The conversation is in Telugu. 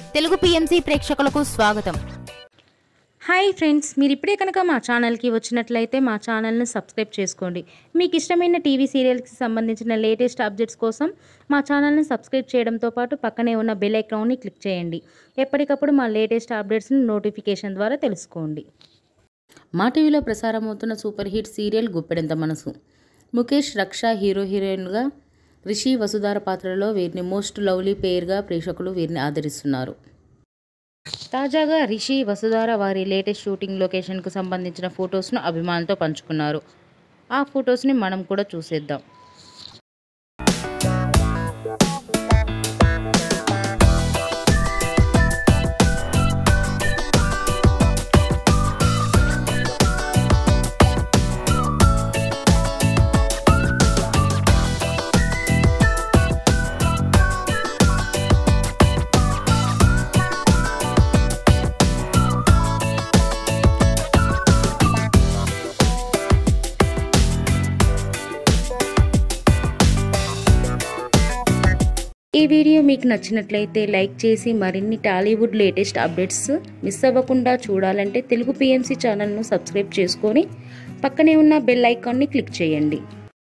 తెలుగు పిఎంసి ప్రేక్షకులకు స్వాగతం హాయ్ ఫ్రెండ్స్ మీరు ఇప్పుడే కనుక మా ఛానల్కి వచ్చినట్లయితే మా ఛానల్ని సబ్స్క్రైబ్ చేసుకోండి మీకు ఇష్టమైన టీవీ సీరియల్స్కి సంబంధించిన లేటెస్ట్ అప్డేట్స్ కోసం మా ఛానల్ని సబ్స్క్రైబ్ చేయడంతో పాటు పక్కనే ఉన్న బెల్ ఐకాన్ని క్లిక్ చేయండి ఎప్పటికప్పుడు మా లేటెస్ట్ అప్డేట్స్ని నోటిఫికేషన్ ద్వారా తెలుసుకోండి మా టీవీలో ప్రసారమవుతున్న super hit serial Guppedantha Manasu Mukesh రక్ష హీరో హీరోయిన్గా రిషి వసుధార పాత్రలో వీరిని మోస్ట్ లవ్లీ పేర్గా ప్రేక్షకులు వీరిని ఆదరిస్తున్నారు తాజాగా రిషి వసుధార వారి లేటెస్ట్ షూటింగ్ లొకేషన్కు సంబంధించిన ఫొటోస్ను అభిమానులతో పంచుకున్నారు ఆ ఫొటోస్ని మనం కూడా చూసేద్దాం ఈ వీడియో మీకు నచ్చినట్లయితే లైక్ చేసి మరిన్ని టాలీవుడ్ లేటెస్ట్ అప్డేట్స్ మిస్ అవ్వకుండా చూడాలంటే తెలుగు పిఎంసి ఛానల్ను సబ్స్క్రైబ్ చేసుకొని పక్కనే ఉన్న బెల్ ఐకాన్ని క్లిక్ చేయండి